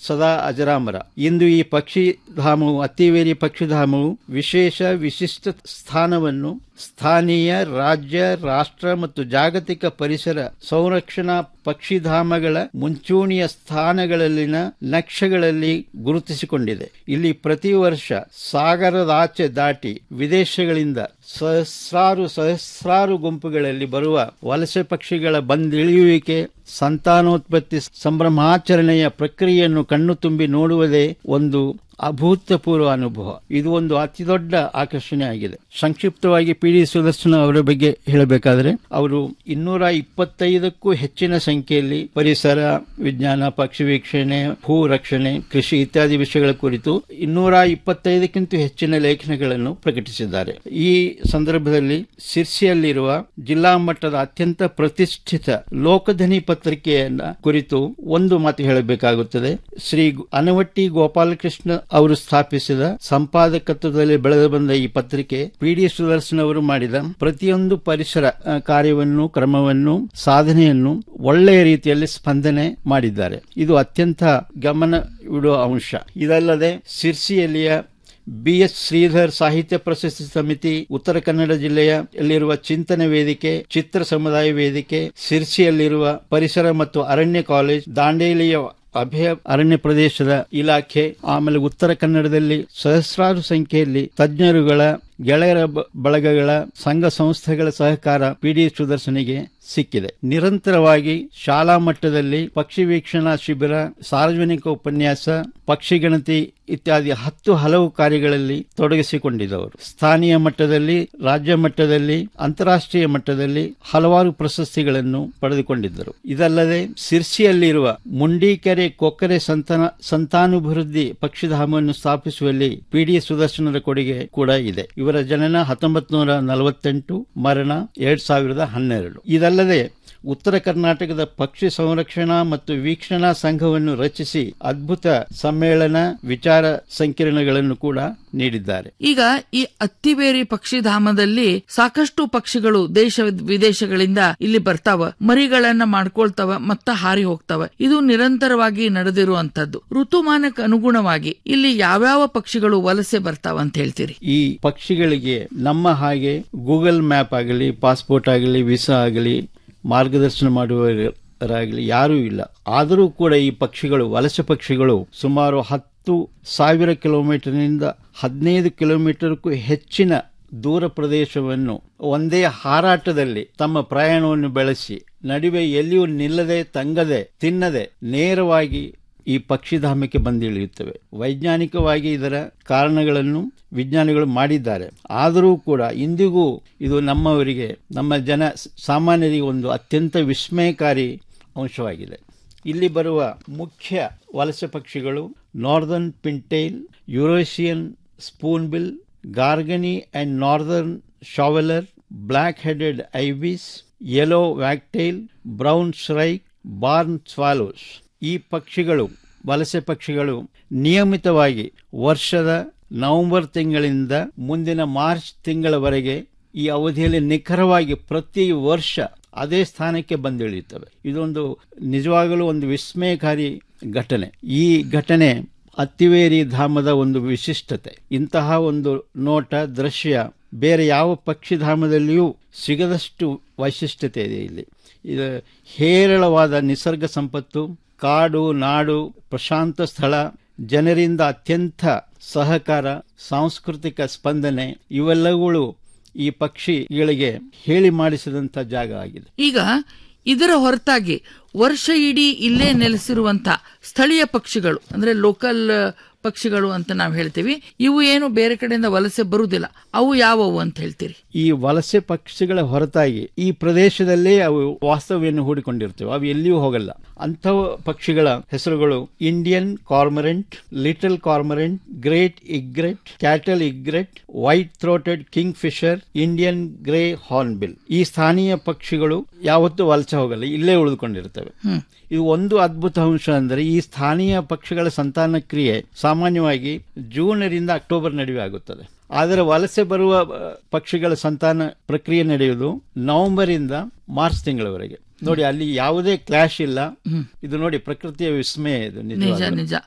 ಸದಾ ಅಜರಾಮರ ಇಂದು ಈ ಪಕ್ಷಿಧಾಮವು ಅತ್ತಿವೇರಿ ಪಕ್ಷಿಧಾಮವು ವಿಶೇಷ ವಿಶಿಷ್ಟ ಸ್ಥಾನವನ್ನು ಸ್ಥಾನೀಯ ರಾಜ್ಯ ರಾಷ್ಟ್ರ ಮತ್ತು ಜಾಗತಿಕ ಪರಿಸರ ಸಂರಕ್ಷಣಾ ಪಕ್ಷಿಧಾಮಗಳ ಮುಂಚೂಣಿಯ ಸ್ಥಾನಗಳಲ್ಲಿನ ನಕ್ಷೆಗಳಲ್ಲಿ ಗುರುತಿಸಿಕೊಂಡಿದೆ ಇಲ್ಲಿ ಪ್ರತಿ ವರ್ಷ ಸಾಗರದಾಚೆ ದಾಟಿ ವಿದೇಶಗಳಿಂದ ಸಹಸ್ರಾರು ಸಹಸ್ರಾರು ಗುಂಪುಗಳಲ್ಲಿ ಬರುವ ವಲಸೆ ಪಕ್ಷಿಗಳ ಬಂದಿಳಿಯುವಿಕೆ ಸಂತಾನೋತ್ಪತ್ತಿ ಸಂಭ್ರಮಾಚರಣೆಯ ಪ್ರಕ್ರಿಯೆಯನ್ನು ಕಣ್ಣು ತುಂಬಿ ನೋಡುವುದೇ ಒಂದು ಅಭೂತಪೂರ್ವ ಅನುಭವ ಇದು ಒಂದು ಅತಿ ದೊಡ್ಡ ಆಕರ್ಷಣೆ ಆಗಿದೆ ಸಂಕ್ಷಿಪ್ತವಾಗಿ ಪಿ ಡಿ ಸುದರ್ಶನ ಅವರ ಬಗ್ಗೆ ಹೇಳಬೇಕಾದ್ರೆ ಅವರು ಇನ್ನೂರ ಇಪ್ಪತ್ತೈದಕ್ಕೂ ಹೆಚ್ಚಿನ ಸಂಖ್ಯೆಯಲ್ಲಿ ಪರಿಸರ ವಿಜ್ಞಾನ ಪಕ್ಷಿ ವೀಕ್ಷಣೆ ಭೂ ರಕ್ಷಣೆ ಕೃಷಿ ಇತ್ಯಾದಿ ವಿಷಯಗಳ ಕುರಿತು ಇನ್ನೂರ ಇಪ್ಪತ್ತೈದಕ್ಕಿಂತ ಹೆಚ್ಚಿನ ಲೇಖನಗಳನ್ನು ಪ್ರಕಟಿಸಿದ್ದಾರೆ ಈ ಸಂದರ್ಭದಲ್ಲಿ ಸಿರ್ಸಿಯಲ್ಲಿರುವ ಜಿಲ್ಲಾ ಮಟ್ಟದ ಅತ್ಯಂತ ಪ್ರತಿಷ್ಠಿತ ಲೋಕಧನಿ ಪತ್ರಿಕೆಯನ್ನ ಕುರಿತು ಒಂದು ಮಾತು ಹೇಳಬೇಕಾಗುತ್ತದೆ ಶ್ರೀ ಅನವಟ್ಟಿ ಗೋಪಾಲಕೃಷ್ಣ ಅವರು ಸ್ಥಾಪಿಸಿದ ಸಂಪಾದಕತ್ವದಲ್ಲಿ ಬೆಳೆದು ಬಂದ ಈ ಪತ್ರಿಕೆ ಪಿ ಡಿ ಸುದರ್ಶನ್ ಅವರು ಮಾಡಿದ ಪ್ರತಿಯೊಂದು ಪರಿಸರ ಆ, ಕಾರ್ಯವನ್ನು ಕ್ರಮವನ್ನು ಸಾಧನೆಯನ್ನು ಒಳ್ಳೆಯ ರೀತಿಯಲ್ಲಿ ಸ್ಪಂದನೆ ಮಾಡಿದ್ದಾರೆ ಇದು ಅತ್ಯಂತ ಗಮನವಿಡುವ ಅಂಶ ಇದಲ್ಲದೆ ಸಿರ್ಸಿಯಲ್ಲಿಯ ಬಿ ಎಸ್ ಶ್ರೀಧರ್ ಸಾಹಿತ್ಯ ಪ್ರಶಸ್ತಿ ಸಮಿತಿ ಉತ್ತರ ಕನ್ನಡ ಜಿಲ್ಲೆಯ ಅಲ್ಲಿರುವ ಚಿಂತನೆ ವೇದಿಕೆ ಚಿತ್ರ ಸಮುದಾಯ ವೇದಿಕೆ ಸಿರ್ಸಿಯಲ್ಲಿರುವ ಪರಿಸರ ಮತ್ತು ಅರಣ್ಯ ಕಾಲೇಜ್ ದಾಂಡೇಲಿಯ ಅಭಯ ಅರಣ್ಯ ಪ್ರದೇಶದ ಇಲಾಖೆ ಆಮೇಲೆ ಉತ್ತರ ಕನ್ನಡದಲ್ಲಿ ಸಹಸ್ರಾರು ಸಂಖ್ಯೆಯಲ್ಲಿ ತಜ್ಞರುಗಳ ಗೆಳೆಯರ ಬ- ಬಳಗಗಳ ಸಂಘ ಸಂಸ್ಥೆಗಳ ಸಹಕಾರ ಪಿಡಿ ಸುದರ್ಶನಿಗೆ ಸಿಕ್ಕಿದೆ ನಿರಂತರವಾಗಿ ಶಾಲಾ ಮಟ್ಟದಲ್ಲಿ ಪಕ್ಷಿ ವೀಕ್ಷಣಾ ಶಿಬಿರ ಸಾರ್ವಜನಿಕ ಉಪನ್ಯಾಸ ಪಕ್ಷಿ ಗಣತಿ ಇತ್ಯಾದಿ ಹತ್ತು ಹಲವು ಕಾರ್ಯಗಳಲ್ಲಿ ತೊಡಗಿಸಿಕೊಂಡಿದ್ದವರು ಸ್ಥಾನೀಯ ಮಟ್ಟದಲ್ಲಿ ರಾಜ್ಯ ಮಟ್ಟದಲ್ಲಿ ಅಂತಾರಾಷ್ಟ್ರೀಯ ಮಟ್ಟದಲ್ಲಿ ಹಲವಾರು ಪ್ರಶಸ್ತಿಗಳನ್ನು ಪಡೆದುಕೊಂಡಿದ್ದರು ಇದಲ್ಲದೆ ಸಿರ್ಸಿಯಲ್ಲಿರುವ ಮುಂಡೀಕೆರೆ ಕೊಕ್ಕರೆ ಸಂತಾನ ಸಂತಾನಾಭಿವೃದ್ಧಿ ಪಕ್ಷಿಧಾಮವನ್ನು ಸ್ಥಾಪಿಸುವಲ್ಲಿ ಪಿಡಿ ಸುದರ್ಶನರ ಕೊಡುಗೆ ಕೂಡ ಇದೆ ಇವರ ಜನನ ಹತ್ತೊಂಬತ್ತು ನೂರ ನಲವತ್ತೆಂಟು ಮರಣ ಎರಡ್ ಸಾವಿರದ ಹನ್ನೆರಡು ಇದಲ್ಲದೆ ಉತ್ತರ ಕರ್ನಾಟಕದ ಪಕ್ಷಿ ಸಂರಕ್ಷಣಾ ಮತ್ತು ವೀಕ್ಷಣಾ ಸಂಘವನ್ನು ರಚಿಸಿ ಅದ್ಭುತ ಸಮ್ಮೇಳನ ವಿಚಾರ ಸಂಕಿರಣಗಳನ್ನು ಕೂಡ ನೀಡಿದ್ದಾರೆ ಈಗ ಈ ಅತ್ತಿಬೇರಿ ಪಕ್ಷಿಧಾಮದಲ್ಲಿ ಸಾಕಷ್ಟು ಪಕ್ಷಿಗಳು ದೇಶ ವಿದೇಶಗಳಿಂದ ಇಲ್ಲಿ ಬರ್ತಾವ ಮರಿಗಳನ್ನ ಮಾಡ್ಕೊಳ್ತಾವ ಮತ್ತ ಹಾರಿ ಹೋಗ್ತಾವ ಇದು ನಿರಂತರವಾಗಿ ನಡೆದಿರುವಂತದ್ದು ಋತುಮಾನಕ್ಕೆ ಅನುಗುಣವಾಗಿ ಇಲ್ಲಿ ಯಾವ್ಯಾವ ಪಕ್ಷಿಗಳು ವಲಸೆ ಬರ್ತಾವ ಅಂತ ಹೇಳ್ತೀರಿ ಈ ಪಕ್ಷಿಗಳಿಗೆ ನಮ್ಮ ಹಾಗೆ ಗೂಗಲ್ ಮ್ಯಾಪ್ ಆಗಲಿ ಪಾಸ್ಪೋರ್ಟ್ ಆಗಲಿ ವೀಸಾ ಆಗಲಿ ಮಾರ್ಗದರ್ಶನ ಮಾಡುವವರಾಗಲಿ ಯಾರೂ ಇಲ್ಲ ಆದರೂ ಕೂಡ ಈ ಪಕ್ಷಿಗಳು ವಲಸೆ ಪಕ್ಷಿಗಳು ಸುಮಾರು ಹತ್ತು ಸಾವಿರ ಕಿಲೋಮೀಟರ್ನಿಂದ ಹದಿನೈದು ಕಿಲೋಮೀಟರ್ಗೂ ಹೆಚ್ಚಿನ ದೂರ ಪ್ರದೇಶವನ್ನು ಒಂದೇ ಹಾರಾಟದಲ್ಲಿ ತಮ್ಮ ಪ್ರಯಾಣವನ್ನು ಬೆಳೆಸಿ ನಡುವೆ ಎಲ್ಲಿಯೂ ನಿಲ್ಲದೆ ತಂಗದೆ ತಿನ್ನದೆ ನೇರವಾಗಿ ಈ ಪಕ್ಷಿಧಾಮಕ್ಕೆ ಬಂದಿಳಿಯುತ್ತವೆ ವೈಜ್ಞಾನಿಕವಾಗಿ ಇದರ ಕಾರಣಗಳನ್ನು ವಿಜ್ಞಾನಿಗಳು ಮಾಡಿದ್ದಾರೆ ಆದರೂ ಕೂಡ ಇಂದಿಗೂ ಇದು ನಮ್ಮವರಿಗೆ ನಮ್ಮ ಜನ ಸಾಮಾನ್ಯರಿಗೆ ಒಂದು ಅತ್ಯಂತ ವಿಸ್ಮಯಕಾರಿ ಅಂಶವಾಗಿದೆ ಇಲ್ಲಿ ಬರುವ ಮುಖ್ಯ ವಲಸೆ ಪಕ್ಷಿಗಳು northern pintail Eurasian spoonbill garganey and northern shoveler black headed ibis yellow wagtail brown shrike barn swallows ಈ ಪಕ್ಷಿಗಳು ವಲಸೆ ಪಕ್ಷಿಗಳು ನಿಯಮಿತವಾಗಿ ವರ್ಷದ ನವೆಂಬರ್ ತಿಂಗಳಿಂದ ಮುಂದಿನ ಮಾರ್ಚ್ ತಿಂಗಳವರೆಗೆ ಈ ಅವಧಿಯಲ್ಲಿ ನಿಖರವಾಗಿ ಪ್ರತಿ ವರ್ಷ ಅದೇ ಸ್ಥಾನಕ್ಕೆ ಬಂದಿಳಿಯುತ್ತವೆ ಇದೊಂದು ನಿಜವಾಗಲೂ ಒಂದು ವಿಸ್ಮಯಕಾರಿ ಘಟನೆ ಈ ಘಟನೆ ಅತ್ತಿವೇರಿ ಧಾಮದ ಒಂದು ವಿಶಿಷ್ಟತೆ ಇಂತಹ ಒಂದು ನೋಟ ದೃಶ್ಯ ಬೇರೆ ಯಾವ ಪಕ್ಷಿಧಾಮದಲ್ಲಿಯೂ ಸಿಗದಷ್ಟು ವೈಶಿಷ್ಟ್ಯತೆ ಇದೆ ಇಲ್ಲಿ ಇದು ಹೇರಳವಾದ ನಿಸರ್ಗ ಸಂಪತ್ತು ಕಾಡು ನಾಡು ಪ್ರಶಾಂತ ಸ್ಥಳ ಜನರಿಂದ ಅತ್ಯಂತ ಸಹಕಾರ ಸಾಂಸ್ಕೃತಿಕ ಸ್ಪಂದನೆ ಇವೆಲ್ಲವುಗಳು ಈ ಪಕ್ಷಿಗಳಿಗೆ ಹೇಳಿ ಮಾಡಿಸಿದಂತ ಜಾಗ ಆಗಿದೆ ಈಗ ಇದರ ಹೊರತಾಗಿ ವರ್ಷ ಇಡೀ ಇಲ್ಲೇ ನೆಲೆಸಿರುವಂತ ಸ್ಥಳೀಯ ಪಕ್ಷಿಗಳು ಅಂದ್ರೆ ಲೋಕಲ್ ಪಕ್ಷಿಗಳು ಅಂತ ನಾವು ಹೇಳ್ತೀವಿ ಇವು ಏನು ಬೇರೆ ಕಡೆಯಿಂದ ವಲಸೆ ಬರುವುದಿಲ್ಲ ಅವು ಯಾವುವು ಅಂತ ಹೇಳ್ತೀರಿ ಈ ವಲಸೆ ಪಕ್ಷಿಗಳ ಹೊರತಾಗಿ ಈ ಪ್ರದೇಶದಲ್ಲೇ ಅವು ವಾಸ್ತವ್ಯವನ್ನು ಹೂಡಿಕೊಂಡಿರ್ತವೆ ಅವು ಎಲ್ಲಿಯೂ ಹೋಗಲ್ಲ ಅಂಥವು ಪಕ್ಷಿಗಳ ಹೆಸರುಗಳು Indian cormorant little cormorant great egret cattle egret white throated kingfisher Indian grey hornbill ಈ ಸ್ಥಾನೀಯ ಪಕ್ಷಿಗಳು ಯಾವತ್ತೂ ವಲಸೆ ಹೋಗಲ್ಲ ಇಲ್ಲೇ ಉಳಿದುಕೊಂಡಿರ್ತವೆ ಇದು ಒಂದು ಅದ್ಭುತ ಅಂಶ ಅಂದರೆ ಈ ಸ್ಥಾನೀಯ ಪಕ್ಷಿಗಳ ಸಂತಾನ ಕ್ರಿಯೆ ಸಾಮಾನ್ಯವಾಗಿ ಜೂನ್ರಿಂದ ಅಕ್ಟೋಬರ್ ನಡುವೆ ಆಗುತ್ತದೆ ಆದರೆ ವಲಸೆ ಬರುವ ಅಹ್, ಪಕ್ಷಿಗಳ ಸಂತಾನ ಪ್ರಕ್ರಿಯೆ ನಡೆಯುವುದು ನವೆಂಬರ್ ಇಂದ ಮಾರ್ಚ್ ತಿಂಗಳವರೆಗೆ ನೋಡಿ ಅಲ್ಲಿ ಯಾವುದೇ ಕ್ಲಾಶ್ ಇಲ್ಲ ಇದು ನೋಡಿ ಪ್ರಕೃತಿಯ ವಿಸ್ಮಯ ಇದು ನಿಜ ನಿಜವಾಗ್ಲೂ. ನಿಜ